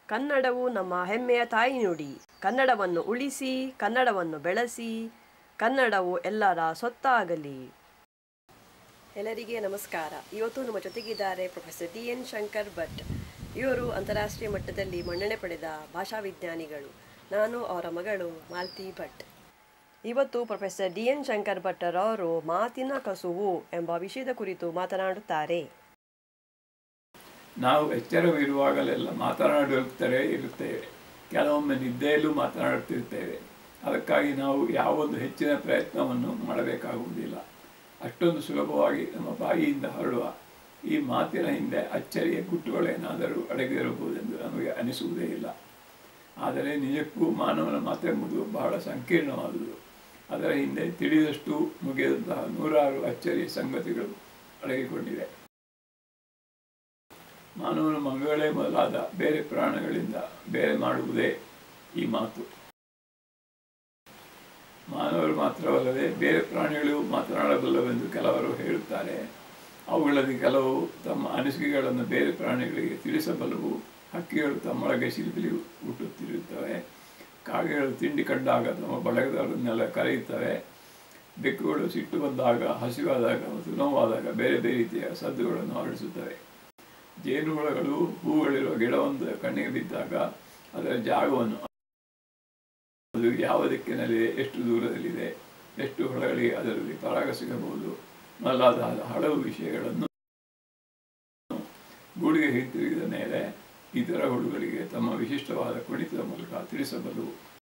ಕನ್ನಡವು ನಮ್ಮ ಹೆಮ್ಮೆಯ ತಾಯಿನುಡಿ ಕನ್ನಡವನ್ನು ಉಳಿಸಿ ಕನ್ನಡವನ್ನು ಬೆಳೆಸಿ ಕನ್ನಡವು ಎಲ್ಲರ ಸೊತ್ತಾಗಲಿ ಎಲ್ಲರಿಗೆ ನಮಸ್ಕಾರ ಇವತ್ತು ನಮ್ಮ ಜೊತೆಗಿದ್ದಾರೆ professor D N Shankar Bhat ಇವರು ಅಂತಾರಾಷ್ಟ್ರೀಯ ಮಟ್ಟದಲ್ಲಿ ಮನ್ನಣೆ ಪಡೆದ ಭಾಷಾ ವಿಜ್ಞಾನಿಗಳು ನಾನು ಅವರ ಮಗಳು ಮಾಲ್ತಿ ಭಟ್ ಇವತ್ತು ಪ್ರೊಫೆಸರ್ ಡಿ ಎನ್ ಶಂಕರ್ ಭಟ್ಟರವರು ಮಾತಿನ ಕಸುವು ಎಂಬ ವಿಷಯದ ಕುರಿತು ಮಾತನಾಡುತ್ತಾರೆ ನಾವು ಎಚ್ಚರವಿರುವಾಗಲೆಲ್ಲ ಮಾತನಾಡುತ್ತಲೇ ಇರುತ್ತೇವೆ ಕೆಲವೊಮ್ಮೆ ನಿದ್ದೆಯಲ್ಲೂ ಮಾತನಾಡುತ್ತಿರ್ತೇವೆ ಅದಕ್ಕಾಗಿ ನಾವು ಯಾವೊಂದು ಹೆಚ್ಚಿನ ಪ್ರಯತ್ನವನ್ನು ಮಾಡಬೇಕಾಗುವುದಿಲ್ಲ ಅಷ್ಟೊಂದು ಸುಲಭವಾಗಿ ನಮ್ಮ ಬಾಯಿಯಿಂದ ಹೊರಡುವ ಈ ಮಾತಿನ ಹಿಂದೆ ಅಚ್ಚರಿಯ ಗುಟ್ಟುಗಳೇನಾದರೂ ಅಡಗಿರಬಹುದೆಂದು ನಮಗೆ ಅನಿಸುವುದೇ ಇಲ್ಲ ಆದರೆ ನಿಜಕ್ಕೂ ಮಾನವನ ಮಾತೆಂಬುದು ಬಹಳ ಸಂಕೀರ್ಣವಾದುದು ಅದರ ಹಿಂದೆ ತಿಳಿದಷ್ಟು ಮುಗಿದಂತಹ ನೂರಾರು ಅಚ್ಚರಿಯ ಸಂಗತಿಗಳು ಅಡಗಿಕೊಂಡಿವೆ ಮಾನವನ ಮಗಳೇ ಮೊದಲಾದ ಬೇರೆ ಪ್ರಾಣಿಗಳಿಂದ ಬೇರೆ ಮಾಡುವುದೇ ಈ ಮಾತು ಮಾನವರು ಮಾತ್ರವಲ್ಲದೆ ಬೇರೆ ಪ್ರಾಣಿಗಳು ಮಾತನಾಡಬಲ್ಲವೆಂದು ಕೆಲವರು ಹೇಳುತ್ತಾರೆ ಅವುಗಳಲ್ಲಿ ಕೆಲವು ತಮ್ಮ ಅನಿಸಿಕೆಗಳನ್ನು ಬೇರೆ ಪ್ರಾಣಿಗಳಿಗೆ ತಿಳಿಸಬಲ್ಲವು ಹಕ್ಕಿಗಳು ತಮ್ಮೊಳಗೆ ಶಿಲ್ಪಿಲಿ ಹುಟ್ಟುತ್ತಿರುತ್ತವೆ ಕಾಗೆಗಳು ತಿಂಡಿ ಕಂಡಾಗ ತಮ್ಮ ಬಳಗದವರನ್ನೆಲ್ಲ ಕರೆಯುತ್ತವೆ ಬೆಕ್ಕುಗಳು ಸಿಟ್ಟು ಬಂದಾಗ ಹಸಿವಾದಾಗ ಮತ್ತು ನೋವಾದಾಗ ಬೇರೆ ಬೇರೆ ರೀತಿಯ ಸದ್ದುಗಳನ್ನು ಹೊರಡಿಸುತ್ತವೆ ಜೇನುಹುಳಗಳು ಹೂಗಳಿರುವ ಗಿಡವೊಂದು ಕಣ್ಣಿಗೆ ಬಿದ್ದಾಗ ಅದರ ಜಾಗವನ್ನು ಅದು ಯಾವ ದಿಕ್ಕಿನಲ್ಲಿದೆ ಎಷ್ಟು ದೂರದಲ್ಲಿದೆ ಎಷ್ಟು ಹುಳಗಳಿಗೆ ಅದರಲ್ಲಿ ಪರಾಗ ಸಿಗಬಹುದು ಮೊದಲಾದ ಹಲವು ವಿಷಯಗಳನ್ನು ಗೂಡಿಗೆ ಹಿಂತಿರುಗಿದ ಮೇಲೆ ಇತರ ಹುಳುಗಳಿಗೆ ತಮ್ಮ ವಿಶಿಷ್ಟವಾದ ಕುಣಿತದ ಮೂಲಕ ತಿಳಿಸಬಲ್ಲವು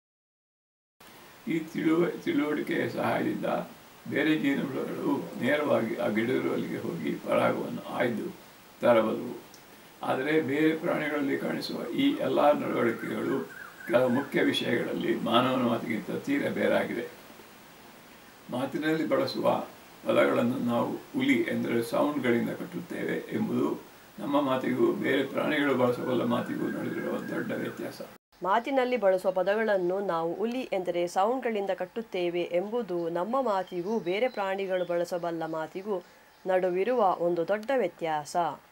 ಈ ತಿಳುವ ತಿಳುವಳಿಕೆಯ ಸಹಾಯದಿಂದ ಬೇರೆ ಜೇನುಹುಳುಗಳು ನೇರವಾಗಿ ಆ ಗಿಡದಲ್ಲಿಗೆ ಹೋಗಿ ಪರಾಗವನ್ನು ಆಯ್ದು ತರಬಲ್ಲವು ಆದರೆ ಬೇರೆ ಪ್ರಾಣಿಗಳಲ್ಲಿ ಕಾಣಿಸುವ ಈ ಎಲ್ಲ ನಡವಳಿಕೆಗಳು ಕೆಲವು ಮುಖ್ಯ ವಿಷಯಗಳಲ್ಲಿ ಮಾನವನ ಮಾತಿಗಿಂತ ತೀರ ಬೇರಾಗಿದೆ ಮಾತಿನಲ್ಲಿ ಬಳಸುವ ಪದಗಳನ್ನು ನಾವು ಉಲಿ ಎಂದರೆ ಸೌಂಡ್ಗಳಿಂದ ಕಟ್ಟುತ್ತೇವೆ ಎಂಬುದು ನಮ್ಮ ಮಾತಿಗೂ ಬೇರೆ ಪ್ರಾಣಿಗಳು ಬಳಸಬಲ್ಲ ಮಾತಿಗೂ ನಡೆದಿರುವ ದೊಡ್ಡ ವ್ಯತ್ಯಾಸ ಮಾತಿನಲ್ಲಿ ಬಳಸುವ ಪದಗಳನ್ನು ನಾವು ಉಲಿ ಎಂದರೆ ಸೌಂಡ್ಗಳಿಂದ ಕಟ್ಟುತ್ತೇವೆ ಎಂಬುದು ನಮ್ಮ ಮಾತಿಗೂ ಬೇರೆ ಪ್ರಾಣಿಗಳು ಬಳಸಬಲ್ಲ ಮಾತಿಗೂ ನಡುವಿರುವ ಒಂದು ದೊಡ್ಡ ವ್ಯತ್ಯಾಸ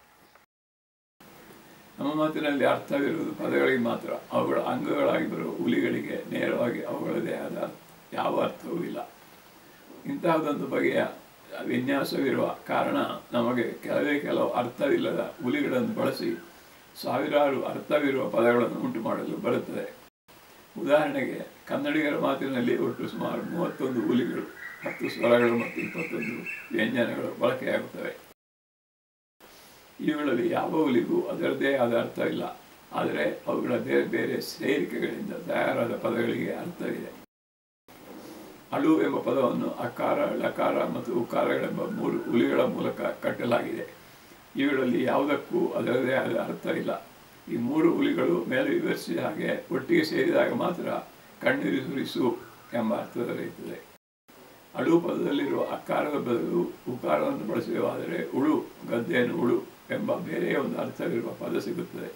ನಮ್ಮ ಮಾತಿನಲ್ಲಿ ಅರ್ಥವಿರುವುದು ಪದಗಳಿಗೆ ಮಾತ್ರ ಅವುಗಳ ಅಂಗಗಳಾಗಿ ಬರುವ ಹುಲಿಗಳಿಗೆ ನೇರವಾಗಿ ಅವುಗಳದೇ ಆದ ಯಾವ ಅರ್ಥವೂ ಇಲ್ಲ ಇಂತಹದೊಂದು ಬಗೆಯ ವಿನ್ಯಾಸವಿರುವ ಕಾರಣ ನಮಗೆ ಕೆಲವೇ ಕೆಲವು ಅರ್ಥವಿಲ್ಲದ ಹುಲಿಗಳನ್ನು ಬಳಸಿ ಸಾವಿರಾರು ಅರ್ಥವಿರುವ ಪದಗಳನ್ನು ಉಂಟು ಮಾಡಲು ಬರುತ್ತದೆ ಉದಾಹರಣೆಗೆ ಕನ್ನಡಿಗರ ಮಾತಿನಲ್ಲಿ ಒಟ್ಟು ಸುಮಾರು ಮೂವತ್ತೊಂದು ಹುಲಿಗಳು ಹತ್ತು ಸ್ವರಗಳು ಮತ್ತು ಇಪ್ಪತ್ತೊಂದು ವ್ಯಂಜನಗಳು ಬಳಕೆಯಾಗುತ್ತವೆ ಇವುಗಳಲ್ಲಿ ಯಾವ ಹುಲಿಗೂ ಅದರದ್ದೇ ಆದ ಅರ್ಥವಿಲ್ಲ ಆದರೆ ಅವುಗಳ ಬೇರೆ ಬೇರೆ ಸೇರಿಕೆಗಳಿಂದ ತಯಾರಾದ ಪದಗಳಿಗೆ ಅರ್ಥವಿದೆ ಅಳು ಎಂಬ ಪದವನ್ನು ಅಕಾರ ಲಕಾರ ಮತ್ತು ಉಕಾರಗಳೆಂಬ ಮೂರು ಹುಲಿಗಳ ಮೂಲಕ ಕಟ್ಟಲಾಗಿದೆ ಇವುಗಳಲ್ಲಿ ಯಾವುದಕ್ಕೂ ಅದರದೇ ಆದ ಅರ್ಥವಿಲ್ಲ ಈ ಮೂರು ಹುಲಿಗಳು ಮೇಲೆ ವಿವರಿಸಿದ ಹಾಗೆ ಒಟ್ಟಿಗೆ ಸೇರಿದಾಗ ಮಾತ್ರ ಕಣ್ಣೀರು ಸುರಿಸು ಎಂಬ ಅರ್ಥದಲ್ಲಿರುತ್ತದೆ ಅಳು ಪದದಲ್ಲಿರುವ ಅಕಾರದ ಬದಲು ಉಕಾರವನ್ನು ಬಳಸಿದವಾದರೆ ಉಳು ಗದ್ದೆಯನ್ನು ಉಳು ಎಂಬ ಬೇರೆಯ ಒಂದು ಅರ್ಥವಿರುವ ಪದ ಸಿಗುತ್ತದೆ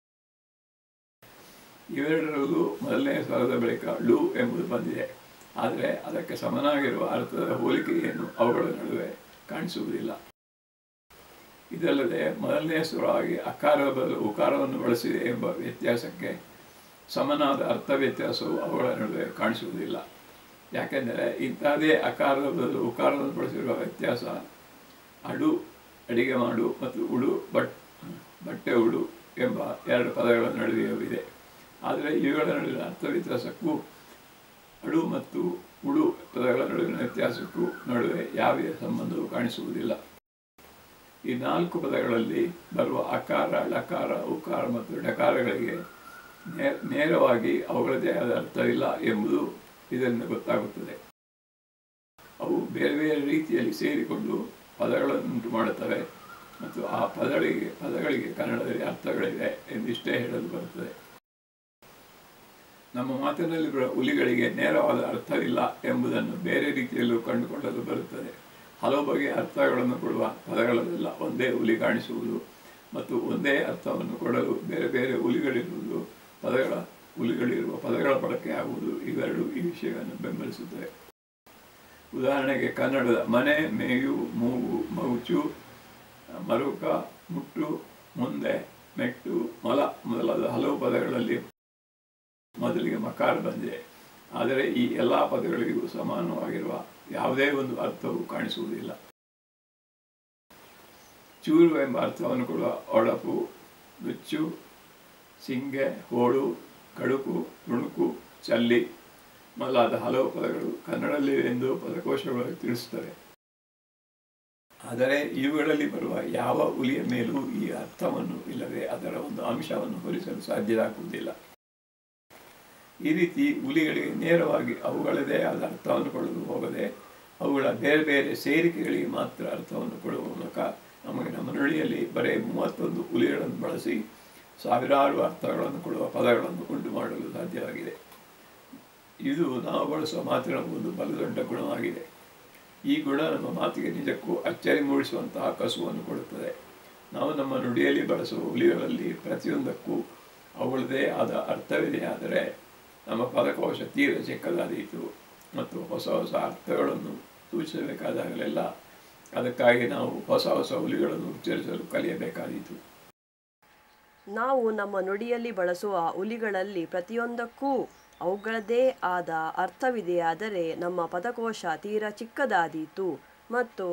ಇವೆರಡರಲ್ಲೂ ಮೊದಲನೇ ಸ್ವರದ ಬಳಿಕ ಳು ಎಂಬುದು ಬಂದಿದೆ ಆದರೆ ಅದಕ್ಕೆ ಸಮನಾಗಿರುವ ಅರ್ಥದ ಹೋಲಿಕೆಯನ್ನು ಅವುಗಳ ನಡುವೆ ಕಾಣಿಸುವುದಿಲ್ಲ ಇದಲ್ಲದೆ ಮೊದಲನೇ ಸ್ವರವಾಗಿ ಅಕಾರದ ಬದಲು ಉಕಾರವನ್ನು ಬಳಸಿದೆ ಎಂಬ ವ್ಯತ್ಯಾಸಕ್ಕೆ ಸಮನಾದ ಅರ್ಥ ವ್ಯತ್ಯಾಸವು ಅವುಗಳ ನಡುವೆ ಕಾಣಿಸುವುದಿಲ್ಲ ಯಾಕೆಂದರೆ ಇಂತಹದೇ ಅಕಾರದ ಬದಲು ಉಕಾರವನ್ನು ಬಳಸಿರುವ ವ್ಯತ್ಯಾಸ ಅಡು ಅಡಿಗೆ ಮಾಡು ಮತ್ತು ಉಡು ಬಟ್ ಬಟ್ಟೆ ಉಡು ಎಂಬ ಎರಡು ಪದಗಳ ನಡುವೆಯೂ ಇದೆ ಆದರೆ ಇವುಗಳ ನಡುವಿನ ಅರ್ಥ ವ್ಯತ್ಯಾಸಕ್ಕೂ ಅಡು ಮತ್ತು ಉಡು ಪದಗಳ ನಡುವಿನ ವ್ಯತ್ಯಾಸಕ್ಕೂ ನಡುವೆ ಯಾವ ಸಂಬಂಧವೂ ಕಾಣಿಸುವುದಿಲ್ಲ ಈ ನಾಲ್ಕು ಪದಗಳಲ್ಲಿ ಬರುವ ಅಕಾರ ಲಕಾರ ಉಕಾರ ಮತ್ತು ಡಕಾರಗಳಿಗೆ ನೇ ನೇರವಾಗಿ ಅವುಗಳದೇ ಆದ ಅರ್ಥವಿಲ್ಲ ಎಂಬುದು ಇದರಿಂದ ಗೊತ್ತಾಗುತ್ತದೆ ಅವು ಬೇರೆ ಬೇರೆ ರೀತಿಯಲ್ಲಿ ಸೇರಿಕೊಂಡು ಪದಗಳನ್ನುಂಟು ಮಾಡುತ್ತವೆ ಮತ್ತು ಆ ಪದಗಳಿಗೆ ಪದಗಳಿಗೆ ಕನ್ನಡದಲ್ಲಿ ಅರ್ಥಗಳಿವೆ ಎಂದಿಷ್ಟೇ ಹೇಳಲು ಬರುತ್ತದೆ ನಮ್ಮ ಮಾತಿನಲ್ಲಿರುವ ಹುಲಿಗಳಿಗೆ ನೇರವಾದ ಅರ್ಥವಿಲ್ಲ ಎಂಬುದನ್ನು ಬೇರೆ ರೀತಿಯಲ್ಲೂ ಕಂಡುಕೊಳ್ಳಲು ಬರುತ್ತದೆ ಹಲವು ಬಗೆಯ ಅರ್ಥಗಳನ್ನು ಕೊಡುವ ಪದಗಳಲ್ಲೆಲ್ಲ ಒಂದೇ ಹುಲಿ ಕಾಣಿಸುವುದು ಮತ್ತು ಒಂದೇ ಅರ್ಥವನ್ನು ಕೊಡಲು ಬೇರೆ ಬೇರೆ ಹುಲಿಗಳಿರುವುದು ಪದಗಳ ಹುಲಿಗಳಿರುವ ಪದಗಳ ಬಳಕೆಯಾಗುವುದು ಇವೆರಡು ಈ ವಿಷಯವನ್ನು ಬೆಂಬಲಿಸುತ್ತವೆ ಉದಾಹರಣೆಗೆ ಕನ್ನಡದ ಮನೆ ಮೇಯು ಮೂಗು ಮೌಚು ಮರುಕ ಮುಟ್ಟು ಮುಂದೆ ಮೆಟ್ಟು ಮೊಲ ಮೊದಲಾದ ಹಲವು ಪದಗಳಲ್ಲಿ ಮೊದಲಿಗೆ ಮಕಾರ ಬಂದಿದೆ ಆದರೆ ಈ ಎಲ್ಲ ಪದಗಳಿಗೂ ಸಮಾನವಾಗಿರುವ ಯಾವುದೇ ಒಂದು ಅರ್ಥವು ಕಾಣಿಸುವುದಿಲ್ಲ ಚೂರು ಎಂಬ ಅರ್ಥವನ್ನು ಕೊಡುವ ಒಳಪು ನುಚ್ಚು ಸಿಂಗೆ ಹೋಳು ಕಡುಕು ನುಣುಕು ಚಲ್ಲಿ ಮೊದಲಾದ ಹಲವು ಪದಗಳು ಕನ್ನಡದಲ್ಲಿ ಎಂದು ಪದಕೋಶಗಳು ತಿಳಿಸುತ್ತವೆ ಆದರೆ ಇವುಗಳಲ್ಲಿ ಬರುವ ಯಾವ ಹುಲಿಯ ಮೇಲೂ ಈ ಅರ್ಥವನ್ನು ಇಲ್ಲವೇ ಅದರ ಒಂದು ಅಂಶವನ್ನು ಹೋಲಿಸಲು ಸಾಧ್ಯವಾಗುವುದಿಲ್ಲ ಈ ರೀತಿ ಹುಲಿಗಳಿಗೆ ನೇರವಾಗಿ ಅವುಗಳದೇ ಆದ ಅರ್ಥವನ್ನು ಕೊಡಲು ಹೋಗದೆ ಅವುಗಳ ಬೇರೆ ಬೇರೆ ಸೇರಿಕೆಗಳಿಗೆ ಮಾತ್ರ ಅರ್ಥವನ್ನು ಕೊಡುವ ಮೂಲಕ ನಮಗೆ ನಮ್ಮ ನುಡಿಯಲ್ಲಿ ಬರೀ ಮೂವತ್ತೊಂದು ಹುಲಿಗಳನ್ನು ಬಳಸಿ ಸಾವಿರಾರು ಅರ್ಥಗಳನ್ನು ಕೊಡುವ ಪದಗಳನ್ನು ಉಂಟು ಮಾಡಲು ಸಾಧ್ಯವಾಗಿದೆ ಇದು ನಾವು ಬಳಸುವ ಮಾತಿನ ಒಂದು ಬಲದೊಡ್ಡ ಗುಣವಾಗಿದೆ ಈ ಗುಣ ನಮ್ಮ ಮಾತಿಗೆ ನಿಜಕ್ಕೂ ಅಚ್ಚರಿ ಮೂಡಿಸುವಂತಹ ಕಸುವನ್ನು ಕೊಡುತ್ತದೆ ನಾವು ನಮ್ಮ ನುಡಿಯಲ್ಲಿ ಬಳಸುವ ಹುಲಿಗಳಲ್ಲಿ ಪ್ರತಿಯೊಂದಕ್ಕೂ ಅವುಗಳದೇ ಆದ ಅರ್ಥವಿದೆ ಆದರೆ ನಮ್ಮ ಪದಕೋಶ ತೀರ ಚಿಕ್ಕದಾದೀತು ಮತ್ತು ಹೊಸ ಹೊಸ ಅರ್ಥಗಳನ್ನು ಸೂಚಿಸಬೇಕಾದಾಗಲೆಲ್ಲ ಅದಕ್ಕಾಗಿ ನಾವು ಹೊಸ ಹೊಸ ಹುಲಿಗಳನ್ನು ಉಚ್ಚರಿಸಲು ಕಲಿಯಬೇಕಾದೀತು ನಾವು ನಮ್ಮ ನುಡಿಯಲ್ಲಿ ಬಳಸುವ ಹುಲಿಗಳಲ್ಲಿ ಪ್ರತಿಯೊಂದಕ್ಕೂ ಅವುಗಳದೇ ಆದ ಅರ್ಥವಿದೆಯಾದರೆ ನಮ್ಮ ಪದಕೋಶ ತೀರ ಚಿಕ್ಕದಾದೀತು ಮತ್ತು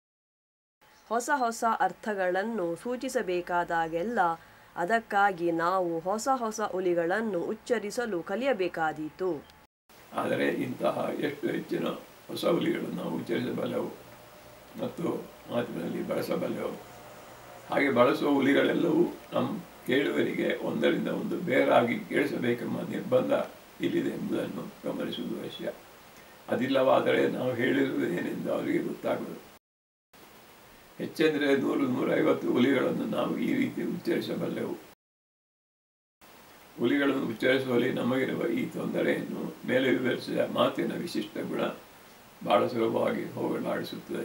ಹೊಸ ಹೊಸ ಅರ್ಥಗಳನ್ನು ಸೂಚಿಸಬೇಕಾದಾಗೆಲ್ಲ ಅದಕ್ಕಾಗಿ ನಾವು ಹೊಸ ಹೊಸ ಹುಲಿಗಳನ್ನು ಉಚ್ಚರಿಸಲು ಕಲಿಯಬೇಕಾದೀತು ಆದರೆ ಇಂತಹ ಎಷ್ಟು ಹೆಚ್ಚಿನ ಹೊಸ ಹುಲಿಗಳನ್ನು ನಾವು ಉಚ್ಚರಿಸಬಲ್ಲೆವು ಮತ್ತು ಮಾತಿನಲ್ಲಿ ಬಳಸಬಲ್ಲೆವು ಹಾಗೆ ಬಳಸುವ ಹುಲಿಗಳೆಲ್ಲವೂ ನಮ್ಮ ಕೇಳುವರಿಗೆ ಒಂದರಿಂದ ಒಂದು ಬೇರಾಗಿ ಕೇಳಿಸಬೇಕೆಂಬ ನಿರ್ಬಂಧ ಇಲ್ಲಿದೆ ಎಂಬುದನ್ನು ಗಮನಿಸುವುದು ಅವಶ್ಯ ಅದಿಲ್ಲವಾದರೆ ನಾವು ಹೇಳಿರುವುದು ಏನೆಂದು ಅವರಿಗೆ ಗೊತ್ತಾಗದು ಹೆಚ್ಚೆಂದರೆ ನೂರು ನೂರೈವತ್ತು ಹುಲಿಗಳನ್ನು ನಾವು ಈ ರೀತಿ ಉಚ್ಚರಿಸಬಲ್ಲೆವು ಹುಲಿಗಳನ್ನು ಉಚ್ಚರಿಸುವಲ್ಲಿ ನಮಗಿರುವ ಈ ತೊಂದರೆಯನ್ನು ಮೇಲೆ ವಿವರಿಸಿದ ಮಾತಿನ ವಿಶಿಷ್ಟ ಗುಣ ಬಹಳ ಸುಲಭವಾಗಿ ಹೋಗಲಾಡಿಸುತ್ತದೆ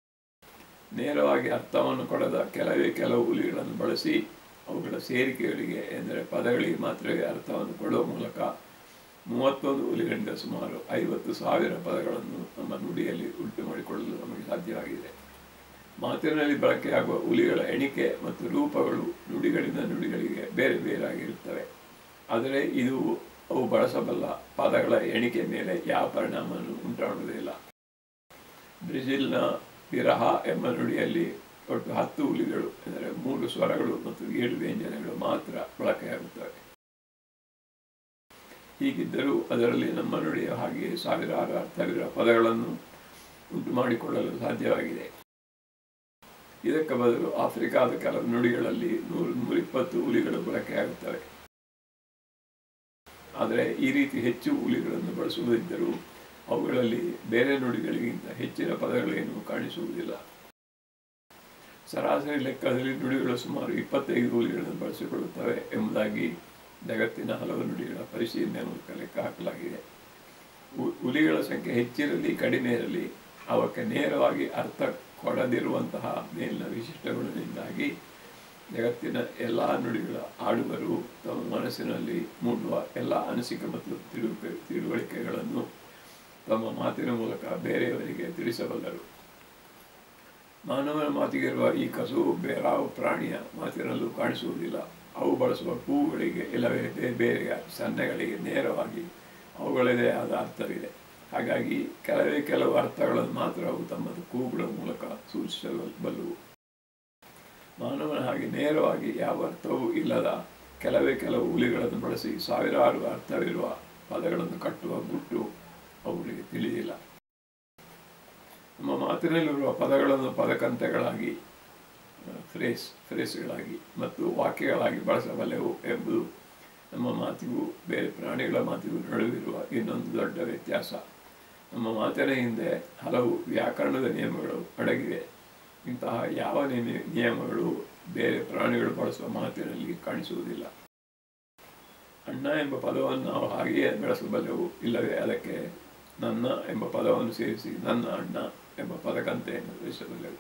ನೇರವಾಗಿ ಅರ್ಥವನ್ನು ಕೊಡದ ಕೆಲವೇ ಕೆಲವು ಹುಲಿಗಳನ್ನು ಬಳಸಿ ಅವುಗಳ ಸೇರಿಕೆಗಳಿಗೆ ಎಂದರೆ ಪದಗಳಿಗೆ ಮಾತ್ರವೇ ಅರ್ಥವನ್ನು ಕೊಡುವ ಮೂಲಕ ಮೂವತ್ತೊಂದು ಹುಲಿಗಳಿಂದ ಸುಮಾರು ಐವತ್ತು ಸಾವಿರ ಪದಗಳನ್ನು ನಮ್ಮ ನುಡಿಯಲ್ಲಿ ಉಂಟು ಮಾಡಿಕೊಳ್ಳಲು ನಮಗೆ ಸಾಧ್ಯವಾಗಿದೆ ಮಾತಿನಲ್ಲಿ ಬಳಕೆಯಾಗುವ ಹುಲಿಗಳ ಎಣಿಕೆ ಮತ್ತು ರೂಪಗಳು ನುಡಿಗಳಿಂದ ನುಡಿಗಳಿಗೆ ಬೇರೆ ಬೇರಾಗಿರುತ್ತವೆ ಆದರೆ ಇದು ಅವು ಬಳಸಬಲ್ಲ ಪದಗಳ ಎಣಿಕೆ ಮೇಲೆ ಯಾವ ಪರಿಣಾಮವನ್ನು ಉಂಟಾಡುವುದಿಲ್ಲ ಬ್ರೆಜಿಲ್ನ ವಿರಹ ಎಂಬ ನುಡಿಯಲ್ಲಿ ಒಟ್ಟು ಹತ್ತು ಹುಲಿಗಳು ಎಂದರೆ ಮೂರು ಸ್ವರಗಳು ಮತ್ತು ಏಳು ವ್ಯಂಜನಗಳು ಮಾತ್ರ ಬಳಕೆಯಾಗುತ್ತವೆ ಹೀಗಿದ್ದರೂ ಅದರಲ್ಲಿ ನಮ್ಮ ನುಡಿಯ ಹಾಗೆ ಸಾವಿರಾರು ಅರ್ಥವಿರುವ ಪದಗಳನ್ನು ಉಂಟು ಮಾಡಿಕೊಳ್ಳಲು ಸಾಧ್ಯವಾಗಿದೆ ಇದಕ್ಕೆ ಬದಲು ಆಫ್ರಿಕಾದ ಕೆಲವು ನುಡಿಗಳಲ್ಲಿ ನೂರು ನೂರಿಪ್ಪತ್ತು ಹುಲಿಗಳು ಬಳಕೆಯಾಗುತ್ತವೆ ಆದರೆ ಈ ರೀತಿ ಹೆಚ್ಚು ಹುಲಿಗಳನ್ನು ಬಳಸುವುದಿದ್ದರೂ ಅವುಗಳಲ್ಲಿ ಬೇರೆ ನುಡಿಗಳಿಗಿಂತ ಹೆಚ್ಚಿನ ಪದಗಳೇನು ಕಾಣಿಸುವುದಿಲ್ಲ ಸರಾಸರಿ ಲೆಕ್ಕದಲ್ಲಿ ನುಡಿಗಳು ಸುಮಾರು ಇಪ್ಪತ್ತೈದು ಹುಲಿಗಳನ್ನು ಬಳಸಿಕೊಳ್ಳುತ್ತವೆ ಎಂಬುದಾಗಿ ಜಗತ್ತಿನ ಹಲವು ನುಡಿಗಳ ಪರಿಶೀಲನೆ ಮೂಲಕ ಲೆಕ್ಕ ಹಾಕಲಾಗಿದೆ ಹು- ಹುಲಿಗಳ ಸಂಖ್ಯೆ ಹೆಚ್ಚಿರಲಿ ಕಡಿಮೆ ಇರಲಿ ಅವಕ್ಕೆ ನೇರವಾಗಿ ಅರ್ಥ ಕೊಡದಿರುವಂತಹ ಮೇಲಿನ ವಿಶಿಷ್ಟಗಳಿಂದಾಗಿ ಜಗತ್ತಿನ ಎಲ್ಲ ನುಡಿಗಳ ಆಡುಗರು ತಮ್ಮ ಮನಸ್ಸಿನಲ್ಲಿ ಮೂಡುವ ಎಲ್ಲ ಅನಿಸಿಕೆ ಮತ್ತು ತಿಳುವಳಿಕೆ ತಿಳುವಳಿಕೆಗಳನ್ನು ತಮ್ಮ ಮಾತಿನ ಮೂಲಕ ಬೇರೆಯವರಿಗೆ ತಿಳಿಸಬಲ್ಲರು ಮಾನವನ ಮಾತಿಗಿರುವ ಈ ಕಸು ಬೇರಾವ ಪ್ರಾಣಿಯ ಮಾತಿನಲ್ಲೂ ಕಾಣಿಸುವುದಿಲ್ಲ ಅವು ಬಳಸುವ ಹೂವುಗಳಿಗೆ ಇಲ್ಲವೇ ಬೇರೆ ಬೇರೆ ಸನ್ನೆಗಳಿಗೆ ನೇರವಾಗಿ ಅವುಗಳದೇ ಆದ ಅರ್ಥವಿದೆ ಹಾಗಾಗಿ ಕೆಲವೇ ಕೆಲವು ಅರ್ಥಗಳನ್ನು ಮಾತ್ರ ಅವು ತಮ್ಮ ಕೂಗುಗಳ ಮೂಲಕ ಸೂಚಿಸಬಲ್ಲವು ಮಾನವನ ಹಾಗೆ ನೇರವಾಗಿ ಯಾವ ಅರ್ಥವೂ ಇಲ್ಲದ ಕೆಲವೇ ಕೆಲವು ಹುಲಿಗಳನ್ನು ಬಳಸಿ ಸಾವಿರಾರು ಅರ್ಥವಿರುವ ಪದಗಳನ್ನು ಕಟ್ಟುವ ಗುಟ್ಟು ಅವುಗಳಿಗೆ ತಿಳಿದಿಲ್ಲ ನಮ್ಮ ಮಾತಿನಲ್ಲಿರುವ ಪದಗಳನ್ನು ಪದಕಂತೆಗಳಾಗಿ ಫ್ರೇಸ್ ಫ್ರೇಸ್ಗಳಾಗಿ ಮತ್ತು ವಾಕ್ಯಗಳಾಗಿ ಬಳಸಬಲ್ಲೆವು ಎಂಬುದು ನಮ್ಮ ಮಾತಿಗೂ ಬೇರೆ ಪ್ರಾಣಿಗಳ ಮಾತಿಗೂ ನಡುವಿರುವ ಇನ್ನೊಂದು ದೊಡ್ಡ ವ್ಯತ್ಯಾಸ ನಮ್ಮ ಮಾತಿನ ಹಿಂದೆ ಹಲವು ವ್ಯಾಕರಣದ ನಿಯಮಗಳು ಅಡಗಿವೆ ಇಂತಹ ಯಾವ ನಿಯಮ ನಿಯಮಗಳು ಬೇರೆ ಪ್ರಾಣಿಗಳು ಬಳಸುವ ಮಾತಿನಲ್ಲಿ ಕಾಣಿಸುವುದಿಲ್ಲ ಅಣ್ಣ ಎಂಬ ಪದವನ್ನು ನಾವು ಹಾಗೆಯೇ ಬೆಳೆಸಬಲ್ಲೆವು ಇಲ್ಲವೇ ಅದಕ್ಕೆ ನನ್ನ ಎಂಬ ಪದವನ್ನು ಸೇರಿಸಿ ನನ್ನ ಅಣ್ಣ ಎಂಬ ಪದಕಂತೆಯನ್ನು ಬೆಳೆಸಬಲ್ಲೆವು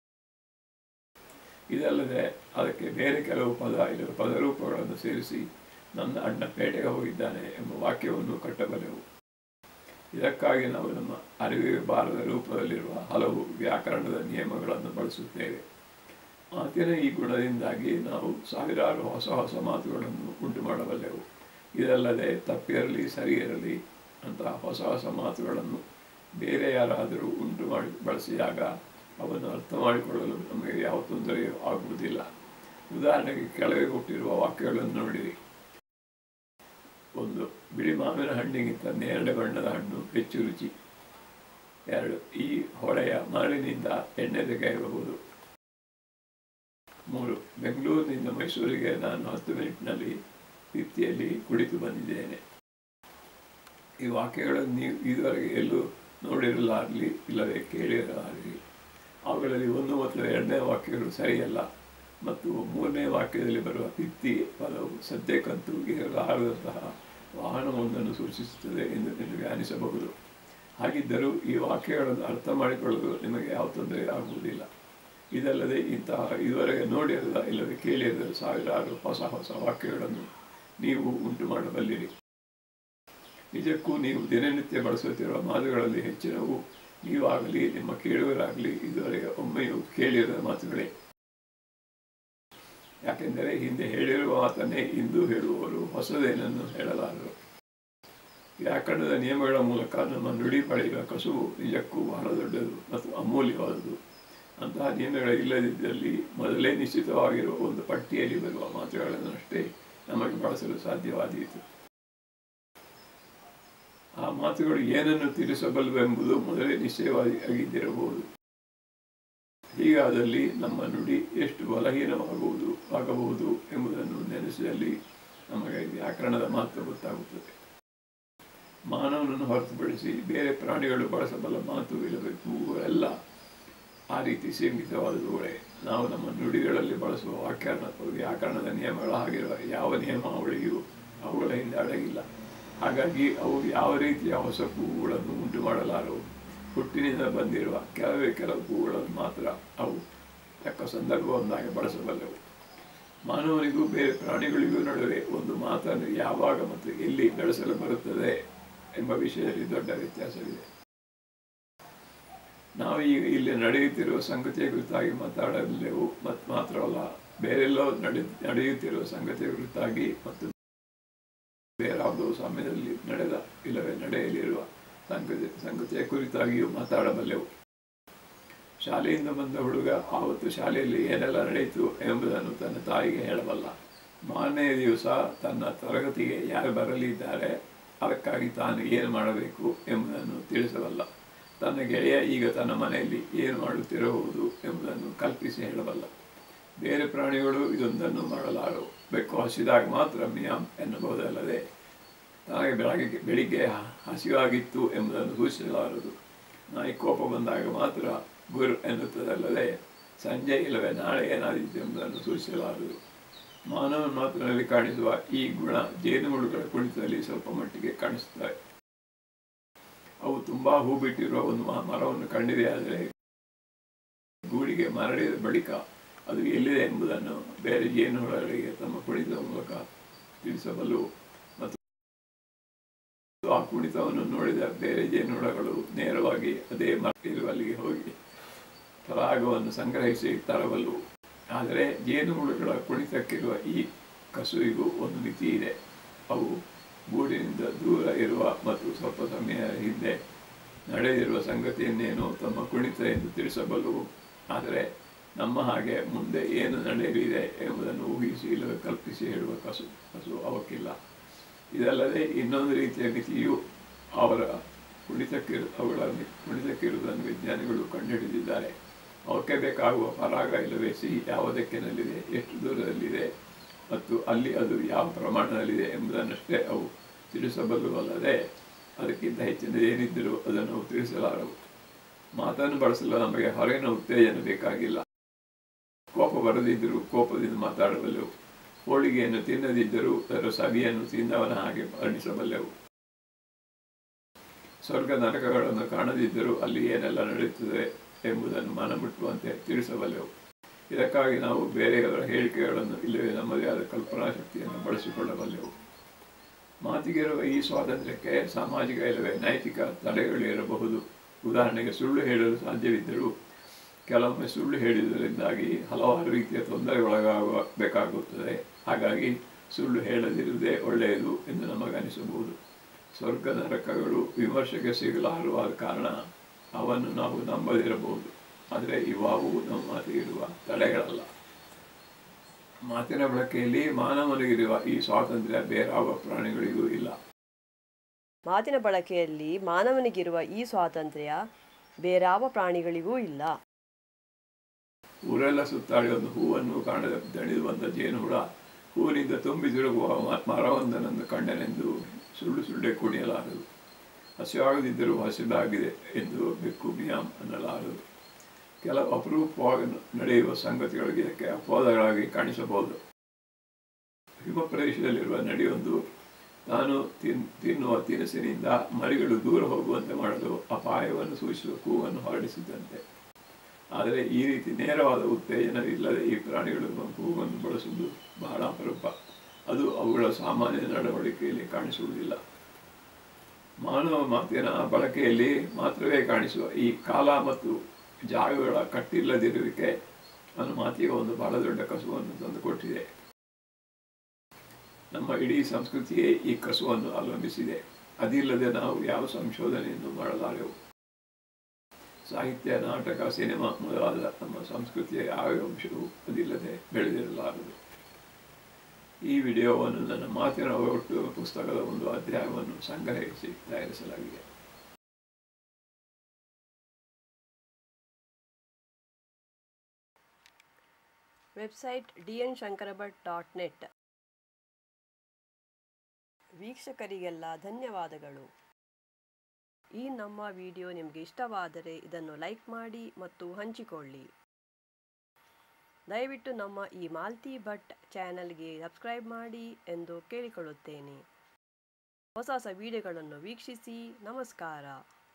ಇದಲ್ಲದೆ ಅದಕ್ಕೆ ಬೇರೆ ಕೆಲವು ಪದ ಇಲ್ಲವೇ ಪದರೂಪಗಳನ್ನು ಸೇರಿಸಿ ನನ್ನ ಅಣ್ಣ ಪೇಟೆಗೆ ಹೋಗಿದ್ದಾನೆ ಎಂಬ ವಾಕ್ಯವನ್ನು ಕಟ್ಟಬಲ್ಲೆವು ಇದಕ್ಕಾಗಿ ನಾವು ನಮ್ಮ ಅರಿವಿಗೆ ಬಾರದ ರೂಪದಲ್ಲಿರುವ ಹಲವು ವ್ಯಾಕರಣದ ನಿಯಮಗಳನ್ನು ಬಳಸುತ್ತೇವೆ ಮಾತಿನ ಈ ಗುಣದಿಂದಾಗಿ ನಾವು ಸಾವಿರಾರು ಹೊಸ ಹೊಸ ಮಾತುಗಳನ್ನು ಉಂಟು ಮಾಡಬಲ್ಲೆವು ಇದಲ್ಲದೆ ತಪ್ಪಿರಲಿ ಸರಿ ಇರಲಿ ಅಂತಹ ಹೊಸ ಹೊಸ ಮಾತುಗಳನ್ನು ಬೇರೆ ಯಾರಾದರೂ ಉಂಟು ಮಾಡಿ ಬಳಸಿದಾಗ ಅವನ್ನು ಅರ್ಥ ಮಾಡಿಕೊಳ್ಳಲು ನಮಗೆ ಯಾವ ತೊಂದರೆಯೂ ಆಗುವುದಿಲ್ಲ ಉದಾಹರಣೆಗೆ ಕೆಳಗೆ ಕೊಟ್ಟಿರುವ ವಾಕ್ಯಗಳನ್ನು ನೋಡಿರಿ ಒಂದು ಬಿಳಿ ಮಾವಿನ ಹಣ್ಣಿಗಿಂತ ನೇರಳೆ ಬಣ್ಣದ ಹಣ್ಣು ಹೆಚ್ಚು ರುಚಿ ಎರಡು ಈ ಹೊಳೆಯ ಮರಳಿನಿಂದ ಎಣ್ಣೆ ತೆಗೆಯಬಹುದು ಮೂರು ಬೆಂಗಳೂರಿನಿಂದ ಮೈಸೂರಿಗೆ ನಾನು ಹತ್ತು ಮಿನಿಟ್ನಲ್ಲಿ ತಿಥಿಯಲ್ಲಿ ಕುಳಿತು ಬಂದಿದ್ದೇನೆ ಈ ವಾಕ್ಯಗಳನ್ನು ನೀವು ಇದುವರೆಗೆ ಎಲ್ಲೂ ನೋಡಿರಲಾಗಲಿ ಇಲ್ಲವೇ ಕೇಳಿರಲಾಗಲಿ ಅವುಗಳಲ್ಲಿ ಒಂದು ಮತ್ತು ಎರಡನೇ ವಾಕ್ಯಗಳು ಸರಿಯಲ್ಲ ಮತ್ತು ಮೂರನೇ ವಾಕ್ಯದಲ್ಲಿ ಬರುವ ತಿತ್ತಿ ಪದವು ಸದ್ಯಕ್ಕಂತೂ ಇರಲಾರದಂತಹ ವಾಹನವೊಂದನ್ನು ಸೂಚಿಸುತ್ತದೆ ಎಂದು ನಿಮಗೆ ಅನಿಸಬಹುದು ಹಾಗಿದ್ದರೂ ಈ ವಾಕ್ಯಗಳನ್ನು ಅರ್ಥ ಮಾಡಿಕೊಳ್ಳಲು ನಿಮಗೆ ಯಾವ ತೊಂದರೆ ಆಗುವುದಿಲ್ಲ ಇದಲ್ಲದೆ ಇಂತಹ ಇದುವರೆಗೆ ನೋಡಿರದ ಇಲ್ಲವೇ ಕೇಳಿರದ ಸಾವಿರಾರು ಹೊಸ ಹೊಸ ವಾಕ್ಯಗಳನ್ನು ನೀವು ಉಂಟು ಮಾಡಬಲ್ಲಿರಿ ನಿಜಕ್ಕೂ ನೀವು ದಿನನಿತ್ಯ ಬಳಸುತ್ತಿರುವ ಮಾತುಗಳಲ್ಲಿ ಹೆಚ್ಚಿನವು ನೀವಾಗಲಿ ನಿಮ್ಮ ಕೇಳುವರಾಗಲಿ ಇದುವರೆಗೆ ಒಮ್ಮೆಯೂ ಕೇಳಿರದ ಮಾತುಗಳೇ ಯಾಕೆಂದರೆ ಹಿಂದೆ ಹೇಳಿರುವ ಮಾತನ್ನೇ ಇಂದು ಹೇಳುವವರು ಹೊಸದೇನನ್ನು ಹೇಳಲಾರರು ವ್ಯಾಕರಣದ ನಿಯಮಗಳ ಮೂಲಕ ನಮ್ಮ ನುಡಿ ಪಡೆಯುವ ಕಸುವು ನಿಜಕ್ಕೂ ಬಹಳ ದೊಡ್ಡದು ಮತ್ತು ಅಮೂಲ್ಯವಾದುದು ಅಂತಹ ನಿಯಮಗಳು ಇಲ್ಲದಿದ್ದಲ್ಲಿ ಮೊದಲೇ ನಿಶ್ಚಿತವಾಗಿರುವ ಒಂದು ಪಟ್ಟಿಯಲ್ಲಿ ಬರುವ ಮಾತುಗಳನ್ನಷ್ಟೇ ನಮಗೆ ಬಳಸಲು ಸಾಧ್ಯವಾದೀತು ಆ ಮಾತುಗಳು ಏನನ್ನು ತಿಳಿಸಬಲ್ಲವೆಂಬುದು ಮೊದಲೇ ನಿಶ್ಚಯವಾಗಿದ್ದಿರಬಹುದು ಹೀಗಾದಲ್ಲಿ ನಮ್ಮ ನುಡಿ ಎಷ್ಟು ಬಲಹೀನವಾಗುವುದು ಆಗಬಹುದು ಎಂಬುದನ್ನು ನೆನೆಸಿದಲ್ಲಿ ನಮಗೆ ವ್ಯಾಕರಣದ ಮಹತ್ವ ಗೊತ್ತಾಗುತ್ತದೆ ಮಾನವನನ್ನು ಹೊರತುಪಡಿಸಿ ಬೇರೆ ಪ್ರಾಣಿಗಳು ಬಳಸಬಲ್ಲ ಮಾತು ಇರಬೇಕು ಎಲ್ಲ ಆ ರೀತಿ ಸೀಮಿತವಾದವುಗಳೇ ನಾವು ನಮ್ಮ ನುಡಿಗಳಲ್ಲಿ ಬಳಸುವ ವ್ಯಾಕರಣ ವ್ಯಾಕರಣದ ನಿಯಮಗಳ ಹಾಗಿರುವ ಯಾವ ನಿಯಮಾವಳಿಯೂ ಅವುಗಳ ಹಿಂದೆ ಅಡಗಿಲ್ಲ ಹಾಗಾಗಿ ಅವು ಯಾವ ರೀತಿಯ ಹೊಸ ಕೂಗುಗಳನ್ನು ಉಂಟು ಮಾಡಲಾರವು ಹುಟ್ಟಿನಿಂದ ಬಂದಿರುವ ಕೆಲವೇ ಕೆಲವು ಕೂಗುಗಳನ್ನು ಮಾತ್ರ ಅವು ತಕ್ಕ ಸಂದರ್ಭವನ್ನಾಗಿ ಬಳಸಬಲ್ಲವು ಮಾನವನಿಗೂ ಬೇರೆ ಪ್ರಾಣಿಗಳಿಗೂ ನಡುವೆ ಒಂದು ಮಾತನ್ನು ಯಾವಾಗ ಮತ್ತು ಎಲ್ಲಿ ಬೆಳೆಸಲು ಬರುತ್ತದೆ ಎಂಬ ವಿಷಯದಲ್ಲಿ ದೊಡ್ಡ ವ್ಯತ್ಯಾಸವಿದೆ ನಾವು ಈಗ ಇಲ್ಲಿ ನಡೆಯುತ್ತಿರುವ ಸಂಗತಿಯ ಕುರಿತಾಗಿ ಮಾತಾಡಲೆವು ಮತ್ತು ಮಾತ್ರವಲ್ಲ ಬೇರೆಲ್ಲೋ ನಡೆ ನಡೆಯುತ್ತಿರುವ ಸಂಗತಿಯ ಕುರಿತಾಗಿ ಮತ್ತು ಬೇರಾವುದೋ ಸಮಯದಲ್ಲಿ ನಡೆದ ಇಲ್ಲವೇ ನಡೆಯಲಿರುವ ಸಂಗತಿ ಸಂಗತಿಯ ಕುರಿತಾಗಿಯೂ ಮಾತಾಡಬಲ್ಲೆವು ಶಾಲೆಯಿಂದ ಬಂದ ಹುಡುಗ ಆವತ್ತು ಶಾಲೆಯಲ್ಲಿ ಏನೆಲ್ಲ ನಡೆಯಿತು ಎಂಬುದನ್ನು ತನ್ನ ತಾಯಿಗೆ ಹೇಳಬಲ್ಲ ಮಾರನೆಯ ದಿವಸ ತನ್ನ ತರಗತಿಗೆ ಯಾರು ಬರಲಿದ್ದಾರೆ ಅದಕ್ಕಾಗಿ ತಾನು ಏನು ಮಾಡಬೇಕು ಎಂಬುದನ್ನು ತಿಳಿಸಬಲ್ಲ ತನ್ನ ಗೆಳೆಯ ಈಗ ತನ್ನ ಮನೆಯಲ್ಲಿ ಏನು ಮಾಡುತ್ತಿರಬಹುದು ಎಂಬುದನ್ನು ಕಲ್ಪಿಸಿ ಹೇಳಬಲ್ಲ ಬೇರೆ ಪ್ರಾಣಿಗಳು ಇದೊಂದನ್ನು ಮಾಡಲಾರವು ಬೆಕ್ಕು ಹಸಿದಾಗ ಮಾತ್ರ ಮಿಯಾಮ್ ಎನ್ನಬಹುದಲ್ಲದೆ ತನಗೆ ಬೆಳಗ್ಗೆ ಬೆಳಿಗ್ಗೆ ಹಸಿವಾಗಿತ್ತು ಎಂಬುದನ್ನು ಸೂಚಿಸಲಾರದು ನಾಯಿ ಕೋಪ ಬಂದಾಗ ಮಾತ್ರ ಗುರು ಎನ್ನುತ್ತದಲ್ಲದೆ ಸಂಜೆ ಇಲ್ಲವೇ ನಾಳೆ ಏನಾದಿತ್ತು ಎಂಬುದನ್ನು ಸೂಚಿಸಲಾರದು ಮಾನವ ಮಾತಿನಲ್ಲಿ ಕಾಣಿಸುವ ಈ ಗುಣ ಜೇನುಹುಳುಗಳ ಕುಣಿತದಲ್ಲಿ ಸ್ವಲ್ಪ ಮಟ್ಟಿಗೆ ಕಾಣಿಸುತ್ತವೆ ಅವು ತುಂಬಾ ಹೂ ಬಿಟ್ಟಿರುವ ಒಂದು ಮರವನ್ನು ಕಂಡಿದೆಯಾದರೆ ಗೂಡಿಗೆ ಮರಳಿದ ಬಳಿಕ ಅದು ಎಲ್ಲಿದೆ ಎಂಬುದನ್ನು ಬೇರೆ ಜೇನುಹುಳಗಳಿಗೆ ತಮ್ಮ ಕುಣಿತದ ಮೂಲಕ ತಿಳಿಸಬಲ್ಲವು ಮತ್ತು ಆ ಕುಣಿತವನ್ನು ನೋಡಿದ ಬೇರೆ ಜೇನುಹುಳಗಳು ನೇರವಾಗಿ ಅದೇ ಮರ ಇರುವಲ್ಲಿಗೆ ಹೋಗಿ ಪರಾಗವನ್ನು ಸಂಗ್ರಹಿಸಿ ತರಬಲ್ಲವು ಆದರೆ ಜೇನುಹುಳುಗಳ ಕುಣಿತಕ್ಕಿರುವ ಈ ಕಸುವಿಗೂ ಒಂದು ಮಿತಿ ಇದೆ ಅವು ಗೂಡಿನಿಂದ ದೂರ ಇರುವ ಮತ್ತು ಸ್ವಲ್ಪ ಸಮಯ ಹಿಂದೆ ನಡೆದಿರುವ ಸಂಗತಿಯನ್ನೇನೋ ತಮ್ಮ ಕುಣಿತ ಎಂದು ತಿಳಿಸಬಲ್ಲವು ಆದರೆ ನಮ್ಮ ಹಾಗೆ ಮುಂದೆ ಏನು ನಡೆಯಲಿದೆ ಎಂಬುದನ್ನು ಊಹಿಸಿ ಇಲ್ಲವೇ ಕಲ್ಪಿಸಿ ಹೇಳುವ ಕಸು ಕಸು ಅವಕ್ಕಿಲ್ಲ ಇದಲ್ಲದೆ ಇನ್ನೊಂದು ರೀತಿಯ ಮಿತಿಯು ಅವರ ಕುಣಿತಕ್ಕಿರು ಅವುಗಳ ಕುಣಿತಕ್ಕಿರುವುದನ್ನು ವಿಜ್ಞಾನಿಗಳು ಕಂಡುಹಿಡಿದಿದ್ದಾರೆ ಅವಕ್ಕೆ ಬೇಕಾಗುವ ಪರಾಗ ಇಲ್ಲವೇ ಸಿಹಿ ಯಾವ ದಿಕ್ಕಿನಲ್ಲಿದೆ ಎಷ್ಟು ದೂರದಲ್ಲಿದೆ ಮತ್ತು ಅಲ್ಲಿ ಅದು ಯಾವ ಪ್ರಮಾಣದಲ್ಲಿದೆ ಎಂಬುದನ್ನಷ್ಟೇ ಅವು ತಿಳಿಸಬಲ್ಲವಲ್ಲದೆ ಅದಕ್ಕಿಂತ ಹೆಚ್ಚಿನದೇನಿದ್ದರೂ ಅದನ್ನು ಅವು ತಿಳಿಸಲಾರವು ಮಾತನ್ನು ಬಳಸಲು ನಮಗೆ ಹೊರಗಿನ ಉತ್ತೇಜನ ಬೇಕಾಗಿಲ್ಲ ಕೋಪ ಬರದಿದ್ದರೂ ಕೋಪದಿಂದ ಮಾತಾಡಬಲ್ಲೆವು ಹೋಳಿಗೆಯನ್ನು ತಿನ್ನದಿದ್ದರೂ ಅದರ ಸವಿಯನ್ನು ತಿಂದವನ ಹಾಗೆ ವರ್ಣಿಸಬಲ್ಲೆವು ಸ್ವರ್ಗ ನರಕಗಳನ್ನು ಕಾಣದಿದ್ದರೂ ಅಲ್ಲಿ ಏನೆಲ್ಲ ನಡೆಯುತ್ತದೆ ಎಂಬುದನ್ನು ಮನಮುಟ್ಟುವಂತೆ ತಿಳಿಸಬಲ್ಲೆವು ಇದಕ್ಕಾಗಿ ನಾವು ಬೇರೆಯವರ ಹೇಳಿಕೆಗಳನ್ನು ಇಲ್ಲವೇ ನಮ್ಮದೇ ಆದ ಕಲ್ಪನಾ ಶಕ್ತಿಯನ್ನು ಬಳಸಿಕೊಳ್ಳಬಲ್ಲೆವು ಮಾತಿಗಿರುವ ಈ ಸ್ವಾತಂತ್ರ್ಯಕ್ಕೆ ಸಾಮಾಜಿಕ ಇಲ್ಲವೇ ನೈತಿಕ ತಡೆಗಳು ಇರಬಹುದು ಉದಾಹರಣೆಗೆ ಸುಳ್ಳು ಹೇಳಲು ಸಾಧ್ಯವಿದ್ದರೂ ಕೆಲವೊಮ್ಮೆ ಸುಳ್ಳು ಹೇಳಿದ್ದರಿಂದಾಗಿ ಹಲವಾರು ರೀತಿಯ ತೊಂದರೆಗೊಳಗಾಗಬೇಕಾಗುತ್ತದೆ ಹಾಗಾಗಿ ಸುಳ್ಳು ಹೇಳದಿರುವುದೇ ಒಳ್ಳೆಯದು ಎಂದು ನಮಗನಿಸಬಹುದು ಸ್ವರ್ಗ ನರಕಗಳು ವಿಮರ್ಶೆಗೆ ಸಿಗಲಾರವಾದ ಕಾರಣ ಅವನ್ನು ನಾವು ನಂಬದಿರಬಹುದು ಆದರೆ ಇವಾವು ನಮ್ಮ ಮಾತಿಗೆ ಇರುವ ತಡೆಗಳಲ್ಲ ಮಾತಿನ ಬಳಕೆಯಲ್ಲಿ ಮಾನವನಿಗಿರುವ ಈ ಸ್ವಾತಂತ್ರ್ಯ ಬೇರಾವ ಪ್ರಾಣಿಗಳಿಗೂ ಇಲ್ಲ ಮಾತಿನ ಬಳಕೆಯಲ್ಲಿ ಮಾನವನಿಗಿರುವ ಈ ಸ್ವಾತಂತ್ರ್ಯ ಬೇರಾವ ಪ್ರಾಣಿಗಳಿಗೂ ಇಲ್ಲ ಊರೆಲ್ಲ ಸುತ್ತಾಡಿ ಒಂದು ಹೂವನ್ನು ಕಾಣದೆ ದಣಿದು ಬಂದ ಜೇನುಹುಳ ಹೂವಿನಿಂದ ತುಂಬಿ ತಿರುಗುವ ಮ- ಮರವೊಂದನನ್ನು ಕಂಡನೆಂದು ಸುಳ್ಳು ಸುಳ್ಳೆ ಕುಣಿಯಲಾರದು ಹಸಿವಾಗದಿದ್ದರೂ ಹಸಿದಾಗಿದೆ ಎಂದು ಬೆಕ್ಕು ಮಿಯಾಮ್ ಅನ್ನಲಾರದು ಕೆಲವು ಅಪರೂಪವಾಗಿ ನಡೆಯುವ ಸಂಗತಿಗಳಿಗೆ ಇದಕ್ಕೆ ಅಪವಾದಗಳಾಗಿ ಕಾಣಿಸಬಹುದು ಹಿಮ ಪ್ರದೇಶದಲ್ಲಿರುವ ನಡಿಯೊಂದು ತಾನು ತಿನ್ ತಿನ್ನುವ ತಿನಿಸಿನಿಂದ ಮರಿಗಳು ದೂರ ಹೋಗುವಂತೆ ಮಾಡಲು ಅಪಾಯವನ್ನು ಸೂಚಿಸುವ ಕೂಗನ್ನು ಹೊರಡಿಸಿದಂತೆ ಆದರೆ ಈ ರೀತಿ ನೇರವಾದ ಉತ್ತೇಜನವಿಲ್ಲದೆ ಈ ಪ್ರಾಣಿಗಳು ಕೂಗನ್ನು ಬಳಸುವುದು ಬಹಳ ಅಪರೂಪ ಅದು ಅವುಗಳ ಸಾಮಾನ್ಯ ನಡವಳಿಕೆಯಲ್ಲಿ ಕಾಣಿಸುವುದಿಲ್ಲ ಮಾನವ ಮಾತಿನ ಬಳಕೆಯಲ್ಲಿ ಮಾತ್ರವೇ ಕಾಣಿಸುವ ಈ ಕಾಲ ಮತ್ತು ಜಾಗಗಳ ಕಟ್ಟಿಲ್ಲದಿರುವಿಕೆ ನನ್ನ ಮಾತಿಗೆ ಒಂದು ಬಹಳ ದೊಡ್ಡ ಕಸುವನ್ನು ತಂದುಕೊಟ್ಟಿದೆ ನಮ್ಮ ಇಡೀ ಸಂಸ್ಕೃತಿಯೇ ಈ ಕಸುವನ್ನು ಅವಲಂಬಿಸಿದೆ ಅದಿಲ್ಲದೆ ನಾವು ಯಾವ ಸಂಶೋಧನೆಯನ್ನು ಮಾಡಲಾರೆವು ಸಾಹಿತ್ಯ ನಾಟಕ ಸಿನಿಮಾ ಮೊದಲಾದ ನಮ್ಮ ಸಂಸ್ಕೃತಿಯ ಯಾವ ಅಂಶವೂ ಅದಿಲ್ಲದೆ ಬೆಳೆದಿರಲಾರದು ಈ ವಿಡಿಯೋವನ್ನು ನನ್ನ ಮಾತಿನ ಒಟ್ಟು ಪುಸ್ತಕದ ಒಂದು ಅಧ್ಯಾಯವನ್ನು ಸಂಗ್ರಹಿಸಿ ತಯಾರಿಸಲಾಗಿದೆ website D N Shankarbhat dot net ವೀಕ್ಷಕರಿಗೆಲ್ಲ ಧನ್ಯವಾದಗಳು ಈ ನಮ್ಮ ವಿಡಿಯೋ ನಿಮಗೆ ಇಷ್ಟವಾದರೆ ಇದನ್ನು ಲೈಕ್ ಮಾಡಿ ಮತ್ತು ಹಂಚಿಕೊಳ್ಳಿ ದಯವಿಟ್ಟು ನಮ್ಮ ಈ ಮಾಲ್ತಿ ಭಟ್ ಚಾನಲ್ಗೆ ಸಬ್ಸ್ಕ್ರೈಬ್ ಮಾಡಿ ಎಂದು ಕೇಳಿಕೊಳ್ಳುತ್ತೇನೆ ಹೊಸ ಹೊಸ ವಿಡಿಯೋಗಳನ್ನು ವೀಕ್ಷಿಸಿ ನಮಸ್ಕಾರ